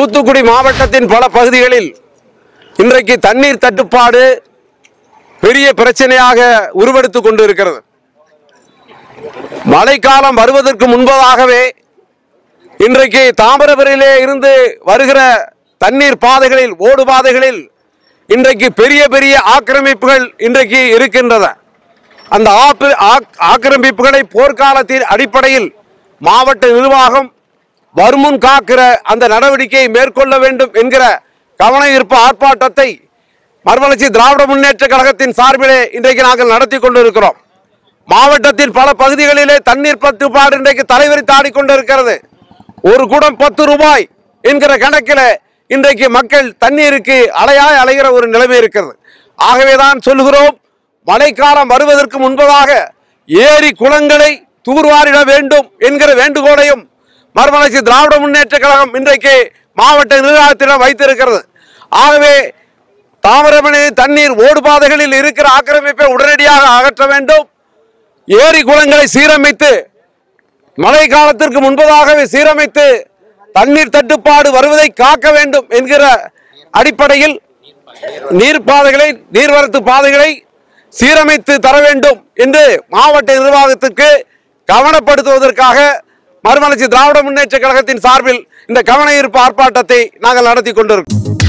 தூத்துக்குடி மாவட்டத்தின் பல பகுதிகளில் இன்றைக்கு தண்ணீர் தட்டுப்பாடு பெரிய பிரச்சனையாக உருவெடுத்துக் கொண்டு இருக்கிறது மழைக்காலம் வருவதற்கு முன்பதாகவே இன்றைக்கு தாமிரபரியிலே இருந்து வருகிற தண்ணீர் பாதைகளில் ஓடு பாதைகளில் இன்றைக்கு பெரிய பெரிய ஆக்கிரமிப்புகள் இன்றைக்கு இருக்கின்றன அந்த ஆப்பு- ஆக்- ஆக்கிரமிப்புகளை போர்க்காலத்தின் அடிப்படையில் மாவட்ட நிர்வாகம் வருமுன் காக்கிற அந்த நடவடிக்கையை மேற்கொள்ள வேண்டும் என்கிற கவன ஈர்ப்பு ஆர்ப்பாட்டத்தை மறுமலர்ச்சி திராவிட முன்னேற்ற கழகத்தின் சார்பிலே இன்றைக்கு நாங்கள் நடத்தி கொண்டிருக்கிறோம் மாவட்டத்தின் பல பகுதிகளிலே தண்ணீர் பத்துப்பாடு இன்றைக்கு தலைவரித்து ஆடிக்கொண்டிருக்கிறது ஒரு குடம் பத்து ரூபாய் என்கிற கணக்கில் இன்றைக்கு மக்கள் தண்ணீருக்கு அலையாய் அலைகிற ஒரு நிலைமை இருக்கிறது ஆகவேதான் சொல்லுகிறோம் மழைக்காலம் வருவதற்கு முன்பதாக ஏரி குளங்களை தூர்வாரிட வேண்டும் என்கிற வேண்டுகோளையும் மறுமலர்ச்சி திராவிட முன்னேற்ற கழகம் இன்றைக்கு மாவட்ட நிர்வாகத்திடம் வைத்திருக்கிறது ஆகவே தாமிரபரணி தண்ணீர் ஓடுபாதைகளில் இருக்கிற ஆக்கிரமிப்பை உடனடியாக அகற்ற வேண்டும் ஏரி குளங்களை சீரமைத்து மழை காலத்திற்கு முன்பதாகவே சீரமைத்து தண்ணீர் தட்டுப்பாடு வருவதை காக்க வேண்டும் என்கிற அடிப்படையில் நீர்ப்பாதைகளை நீர்வரத்து பாதைகளை சீரமைத்து தர வேண்டும் என்று மாவட்ட நிர்வாகத்துக்கு கவனப்படுத்துவதற்காக மறுமலர்ச்சி திராவிட முன்னேற்ற கழகத்தின் சார்பில் இந்த கவன ஈர்ப்பு ஆர்ப்பாட்டத்தை நாங்கள் நடத்தி கொண்டிருக்கிறோம்